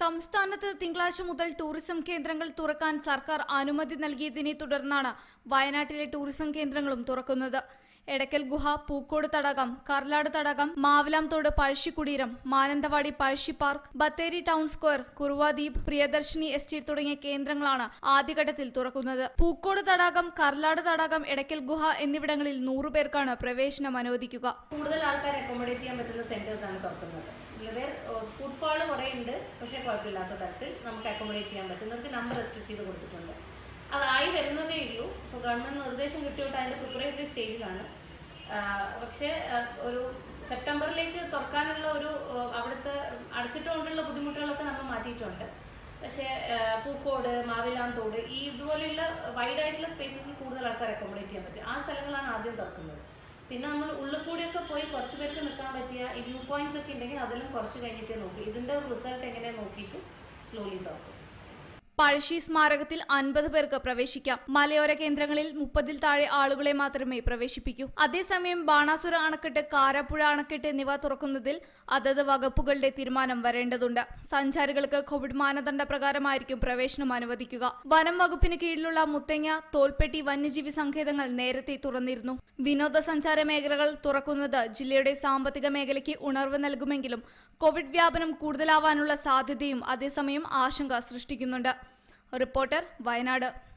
സംസ്ഥാനത്ത് തിങ്കളാഴ്ച മുതൽ ടൂറിസം കേന്ദ്രങ്ങൾ തുറക്കാൻ സർക്കാർ അനുമതി നൽകിയതിനെ തുടർന്നാണ് വയനാട്ടിലെ ടൂറിസം കേന്ദ്രങ്ങളും തുറക്കുന്നത് എടക്കൽ ഗുഹ പൂക്കോട് തടാകം കർലാട് തടാകം മാവിലാംതോട് പഴശ്ശിക്കുടീരം Mananthavady Pazhassi park Bathery town square Kuruvadweep Priyadarshini estate തുടങ്ങിയ കേന്ദ്രങ്ങളാണ് ആദ്യഘട്ടത്തിൽ തുറക്കുന്നത് പൂക്കോട് തടാകം കർലാട് തടാകം എടക്കൽ ഗുഹ എന്നിവിടങ്ങളിൽ നൂറുപേർക്കാണ് പ്രവേശനം അനുവദിക്കുക കൂടുതൽ ആൾക്കാരെ അക്കോമഡേറ്റ് ചെയ്യാൻ പറ്റുന്ന സെന്റേഴ്സ് ആണ് തുറക്കുന്നത് ഇതിൽ ഫുട്ഫോൾ കുറേ ഉണ്ട് പക്ഷേ കുഴപ്പമില്ലാത്ത തരത്തിൽ നമുക്ക് അക്കോമഡേറ്റ് ചെയ്യാൻ പറ്റും നമുക്ക് നമ്പർ റെസ്ട്രിക്ട് ചെയ്ത് കൊടുത്തിട്ടുണ്ട് അതായി വരുന്നതേ ഉള്ളൂ ഇപ്പോൾ ഗവൺമെന്റ് നിർദ്ദേശം കിട്ടിയോട്ട് അതിന്റെ പ്രിപ്പറേറ്ററി സ്റ്റേജിലാണ് പക്ഷേ ആ, ഒരു സെപ്റ്റംബറിലേക്ക് തുറക്കാനുള്ള ഒരു ആ, അവിടുത്തെ അടച്ചിട്ടുകൊണ്ടുള്ള ബുദ്ധിമുട്ടുകളൊക്കെ നമ്മൾ മാറ്റിയിട്ടുണ്ട് പക്ഷേ ആ, പൂക്കോട് മാവിലാന്തോട് ഈ ഇതുപോലെയുള്ള വൈഡ് ആയിട്ടുള്ള സ്പേസസിൽ കൂടുതൽ ആൾക്കാർ അക്കോമഡേറ്റ് ചെയ്യാൻ പറ്റും ആ സ്ഥലങ്ങളാണ് ആദ്യം തുറക്കുന്നത് പിന്നെ നമ്മൾ ഉള്ളിൽ കൂടിയൊക്കെ പോയി കുറച്ച് പേർക്ക് നിൽക്കാൻ പറ്റിയ ഈ വ്യൂ പോയിന്റ്സ് ഒക്കെ ഉണ്ടെങ്കിൽ അതെല്ലാം കുറച്ച് കഴിഞ്ഞിട്ടേ നോക്കി ഇതിന്റെ റിസൾട്ട് എങ്ങനെ നോക്കിയിട്ട് സ്ലോലി തുറക്കും പഴശ്ശി സ്മാരകത്തിൽ അൻപത് പേർക്ക് പ്രവേശിക്കാം മലയോര കേന്ദ്രങ്ങളിൽ മുപ്പതിൽ താഴെ ആളുകളെ മാത്രമേ പ്രവേശിപ്പിക്കൂ അതേസമയം ബാണാസുര അണക്കെട്ട് കാരാപ്പുഴ അണക്കെട്ട് എന്നിവ തുറക്കുന്നതിൽ അതത് വകുപ്പുകളുടെ തീരുമാനം വരേണ്ടതുണ്ട് സഞ്ചാരികൾക്ക് കോവിഡ് മാനദണ്ഡ പ്രകാരമായിരിക്കും പ്രവേശനം അനുവദിക്കുക വനം വകുപ്പിന് കീഴിലുള്ള മുത്തങ്ങ തോൽപ്പെട്ടി വന്യജീവി സങ്കേതങ്ങൾ നേരത്തെ തുറന്നിരുന്നു വിനോദസഞ്ചാര മേഖലകൾ തുറക്കുന്നത് ജില്ലയുടെ സാമ്പത്തിക മേഖലയ്ക്ക് ഉണർവ് നൽകുമെങ്കിലും കോവിഡ് വ്യാപനം കൂടുതലാവാനുള്ള സാധ്യതയും അതേസമയം ആശങ്ക സൃഷ്ടിക്കുന്നുണ്ട് റിപ്പോർട്ടർ വയനാട്